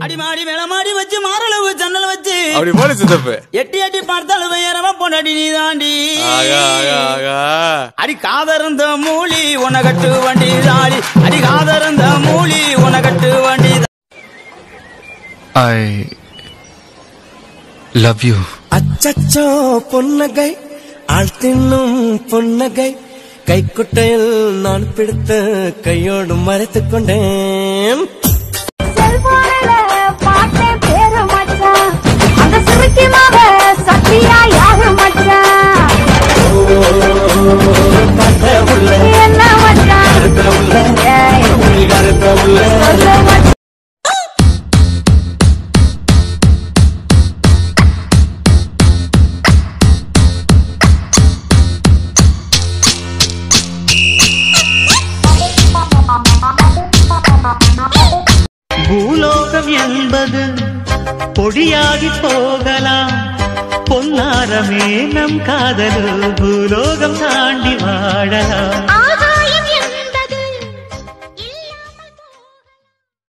அடிமாடி மேலமாடி வச்சு மாரளவு ஜன்னல் வச்சு அப்படி போல சித்தப்பு எட்டி எட்டி பார்த்தாலும் ஏறவ பொண்டாடி நீ தாண்டி ஆகா ஆகா ஆகா அடி காதறந்த மூலி உன கட்டு வண்டி தாடி அடி காதறந்த மூலி உன கட்டு வண்டி ஐ லவ் யூ அச்சச்சோ பொன்னகை ஆள் தின்னும் பொன்னகை கைக்குட்டையில் நான் பிடித்த கையோடு மறைத்துக் கொண்டேன் செல்போனில பார்த்தேன் பேரு மச்சான் அந்த சுருக்கி மக சத்தியா யாரு மச்சான் என்ன மச்சான் ஏய், சொல்லு மச்சான் பூலோகம் என்பது பொடியாகி போகலாம் பொன்னாரமே நம் காதல் பூலோகம் தாண்டி வாழலாம் ஆ